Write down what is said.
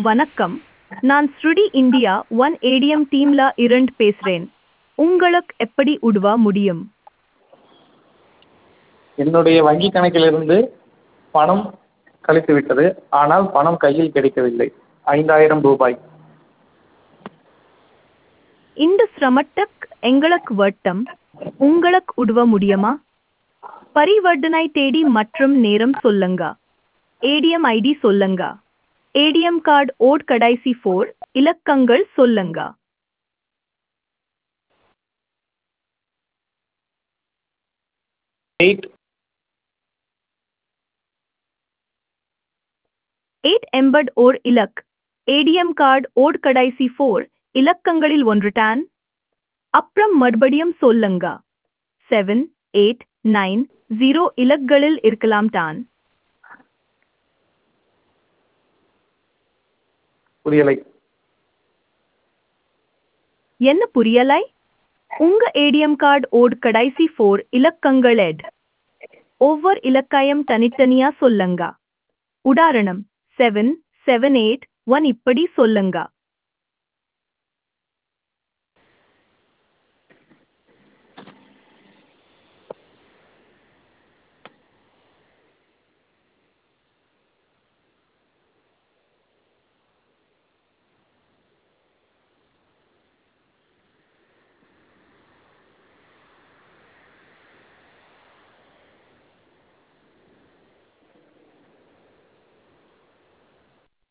வணக்கம் நான் ஸ்ருடி இந்தியா ஒன் ஏடிஎம் டீம்ல இருந்து பேசுறேன் உங்களுக்கு எப்படி உதவ முடியும் என்னுடைய வங்கி கணக்கிலிருந்து பணம் கழித்துவிட்டது ஆனால் பணம் கையில் கிடைக்கவில்லை ஐந்தாயிரம் ரூபாய் இந்த சிரமத்துக்கு எங்களுக்கு வட்டம் உங்களுக்கு உதவ முடியுமா பரிவர்த்தனை தேதி மற்றும் நேரம் சொல்லுங்க ஏடிஎம் ஐடி சொல்லுங்க ஏடிஎம் கார்டு ஓட் கடைசி ஃபோர் இலக்கங்கள் சொல்லுங்க எயிட் எயிட் எண்பது ஓர் இலக் ஏடிஎம் கார்டு ஓட் கடைசி ஃபோர் இலக்கங்களில் ஒன்று டான் அப்புறம் மறுபடியும் சொல்லுங்க செவன் எயிட் நைன் ஜீரோ இலக்கங்களில் இருக்கலாம் டான் புரியலை என்ன புரியலை உங்க ஏடிஎம் கார்டு ஓட் கடைசி ஃபோர் இலக்கங்கள் எட் ஒவ்வொரு இலக்காயம் தனித்தனியா சொல்லுங்க உதாரணம் செவன் செவன் எயிட் ஒன் இப்படி சொல்லுங்க